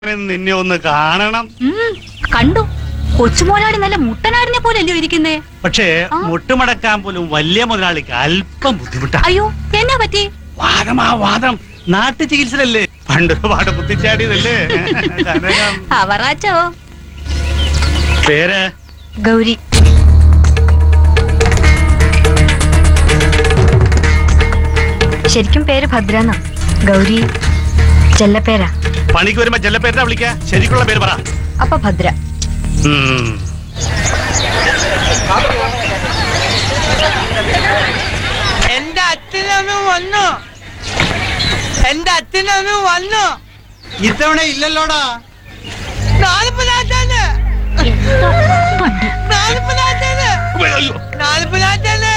നിന്നെ ഒന്ന് കാണണം ഉം, കണ്ടു കൊച്ചുമോനാടി നല്ല മുട്ടനാടിനെ പോലെ അല്ലയോ ഇരിക്കുന്നേ പക്ഷേ ആ. മുട്ടുമടക്കാൻ പോലും വലിയ മുതലാളിക്ക് അല്പം ബുദ്ധിമുട്ടാ അയ്യോ എന്നാ പറ്റി വാദമാ വാദം നാട്ടു ചികിത്സയല്ലേ പണ്ടൊരുപാട് കുത്തിച്ചാടിയതല്ലേ കനകം. അവറാച്ചോ പേര് ഗൗരി ശരിക്കും പേര് ഭദ്രന്ന ഗൗരി ചെല്ലപ്പേരാ പണിക്ക് വരുമ്പോ ചെല്ലപ്പേരിട്ടാ വിളിക്ക ശരിക്കുള്ള പേര് പറ അപ്പൊ ഭദ്ര ഉം. എന്റെ അച്ഛനമ്മ വന്നു എന്റെ അച്ഛനമ്മ വന്നു ഇത്തവണ ഇല്ലല്ലോടാ നാലുപതാറ്റാണ് നാലുപതാറ്റാണ് അയ്യോ. നാലുപതാറ്റാണ്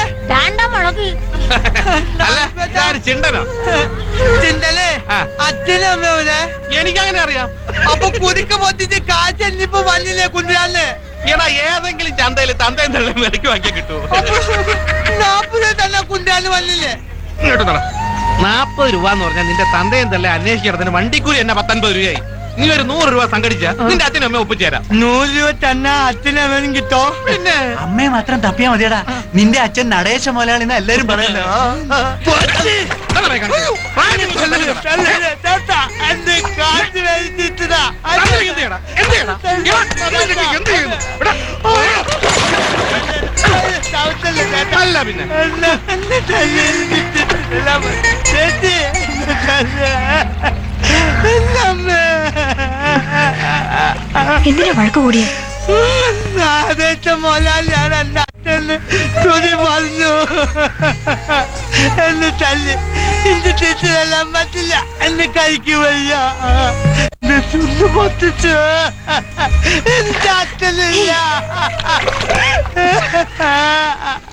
അല്ല ഇതാര് ചിണ്ടനോ ചിന്തലേ ആ. അച്ഛനമ്മ ഇവിടെ എനിക്കങ്ങനെ അറിയാം അപ്പൊ കുതിക്ക് പൊത്തിച്ച് കാച്ചെന്നിപ്പോ വന്നില്ലേ കുഞ്ഞാലേ എടാ ഏതെങ്കിലും ചന്തയിൽ തന്തയും തള്ളും വിലക്ക് വാങ്ങിയാൽ കിട്ടുമോ നാപ്പത് തന്നെ കുഞ്ഞാല് വന്നില്ലേ ഇങ്ങോട്ട് നട നാപ്പത് രൂപ എന്ന് പറഞ്ഞാൽ നിന്റെ തന്തയും തള്ളെ അന്വേഷിക്കുന്നതിന് വണ്ടിക്കൂലി എന്നെ പത്തൊൻപത് രൂപയായി നീ ഒരു നൂറ് രൂപ സംഘടിച്ച നിന്റെ അച്ഛനും അമ്മ ഒപ്പിച്ചേരാം നൂറ് രൂപ തന്നെ അച്ഛനമ്മനും കിട്ടോ പിന്നെ അമ്മയെ മാത്രം തപ്പിയാ മതിയടാ നിന്റെ അച്ഛൻ നടേശ മുതലാളിന്ന് എല്ലാരും പറയല്ലോ തള്ളനെ കാണിച്ച്. പ്രാണി തള്ളനെ കാണിച്ച്. എന്റെ കാറ്റ് വലിച്ചിട്ടതാ തള്ളനെ എന്ത് ചെയ്യടാ? എന്ത് ചെയ്യടാ? ഇവൻ ഇതിനെ എന്ത് ചെയ്യുന്നു? എടാ, അല്ല പിന്നെ എന്തിനാ വഴക്ക് കൂടിയ മോലാലിയാണ് എന്റെ അച്ഛന് തുണി പറഞ്ഞു എന്നെ തല്ലി എന്റെ ടീച്ചറെല്ലാം പറ്റില്ല എന്നെ കഴിക്ക് വയ്യ എന്നെ ചുണ്ടു പൊട്ടിച്ചു എന്റെ അച്ഛനില്ല